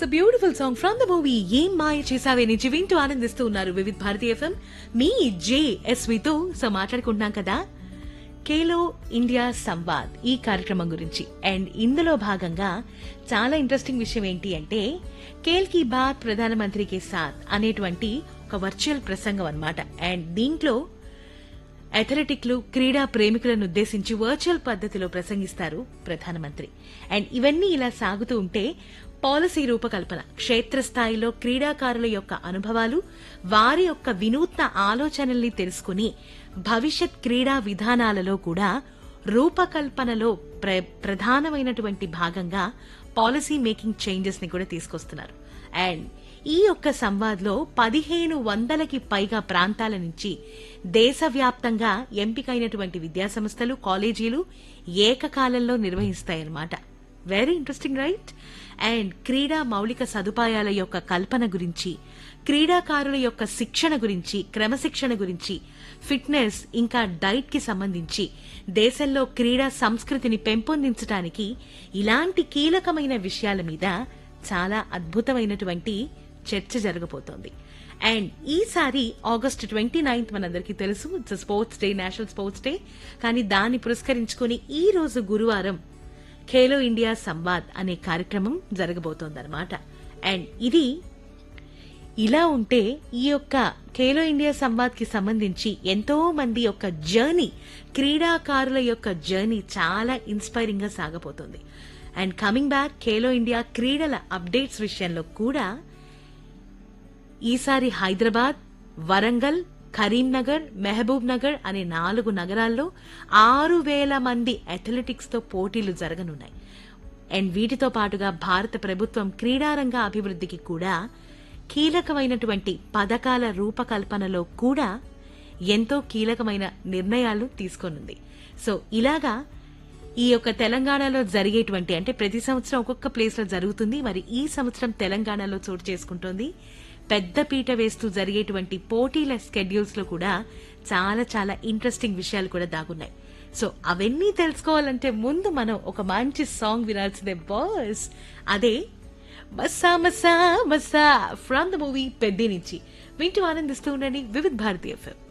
it's a beautiful song from the movie Ye Maaya Chesave నుంచి వింటూ ఆనందిస్తూ ఉన్నారు వివిధ్ భారతి ఎఫ్ఎం మీ జేఎస్వితో సో మాట్లాడుకుంటున్నాం కదా ఖేలో ఇండియా సంవాద్ ఈ కార్యక్రమం గురించి అండ్ ఇందులో భాగంగా చాలా ఇంట్రెస్టింగ్ విషయం ఏంటి అంటే ఖేల్ కీ బాత్ ప్రధానమంత్రి కే సాత్ అనేటువంటి ఒక వర్చువల్ ప్రసంగం అన్నమాట అండ్ దీంట్లో అథ్లెటిక్లు క్రీడా ప్రేమికులను ఉద్దేశించి వర్చువల్ పద్ధతిలో ప్రసంగిస్తారు ప్రధానమంత్రి అండ్ ఇవన్నీ ఇలా సాగుతూ ఉంటే పాలసీ రూపకల్పన క్షేత్రస్థాయిలో క్రీడాకారుల యొక్క అనుభవాలు వారి యొక్క వినూత్న ఆలోచనల్ని తెలుసుకుని భవిష్యత్ క్రీడా విధానాలలో కూడా రూపకల్పనలో ప్ర- ప్రధానమైనటువంటి భాగంగా పాలసీ మేకింగ్ చేంజెస్ ని కూడా తీసుకొస్తున్నారు అండ్ ఈ యొక్క సంవాద్లో పదిహేను వందలకి పైగా ప్రాంతాల నుంచి దేశవ్యాప్తంగా ఎంపికైనటువంటి విద్యాసంస్థలు కాలేజీలు ఏకకాలంలో నిర్వహిస్తాయన్నమాట వెరీ ఇంట్రెస్టింగ్ రైట్ అండ్ క్రీడా మౌలిక సదుపాయాల యొక్క కల్పన గురించి క్రీడాకారుల యొక్క శిక్షణ గురించి క్రమశిక్షణ గురించి ఫిట్నెస్ ఇంకా డైట్ కి సంబంధించి దేశంలో క్రీడా సంస్కృతిని పెంపొందించడానికి ఇలాంటి కీలకమైన విషయాల మీద చాలా అద్భుతమైనటువంటి చర్చ జరగబోతోంది అండ్ ఈసారి ఆగస్ట్ ట్వంటీ నైన్త్ మనందరికీ తెలుసు it's sports day national sports day కానీ దాన్ని పురస్కరించుకుని ఈ రోజు గురువారం ఖేలో ఇండియా సంవాద్ అనే కార్యక్రమం జరగబోతోందన్నమాట అండ్ ఇది ఇలా ఉంటే ఈ యొక్క ఖేలో ఇండియా సంవాద్ కి సంబంధించి ఎంతో మంది యొక్క జర్నీ క్రీడాకారుల యొక్క జర్నీ చాలా ఇన్స్పైరింగ్ గా సాగబోతోంది and coming back Khelo India క్రీడల అప్డేట్స్ విషయంలో కూడా ఈసారి హైదరాబాద్ వరంగల్ కరీంనగర్ మహబూబ్ నగర్ అనే నాలుగు నగరాల్లో ఆరు వేల మంది అథ్లెటిక్స్ తో పోటీలు జరగనున్నాయి అండ్ వీటితో పాటుగా భారత ప్రభుత్వం క్రీడారంగ అభివృద్ధికి కూడా కీలకమైనటువంటి పథకాల రూపకల్పనలో కూడా ఎంతో కీలకమైన నిర్ణయాలు తీసుకోనుంది సో ఇలాగా ఈ యొక్క తెలంగాణలో జరిగేటువంటి అంటే ప్రతి సంవత్సరం ఒక్కొక్క ప్లేస్ లో జరుగుతుంది మరి ఈ సంవత్సరం తెలంగాణలో చోటు చేసుకుంటోంది పెద్ద పీట వేస్తూ జరిగేటువంటి పోటీల స్కెడ్యూల్స్ లో కూడా చాలా చాలా ఇంట్రెస్టింగ్ విషయాలు కూడా దాగున్నాయి సో అవన్నీ తెలుసుకోవాలంటే ముందు మనం ఒక మంచి సాంగ్ వినాల్సిందే బాస్ అదే మసా మసా మసా ఫ్రమ్ ద మూవీ పెద్ది నుంచి వింటూ ఆనందిస్తూ ఉండండి వివిధ్ భారతి ఎఫ్ఎం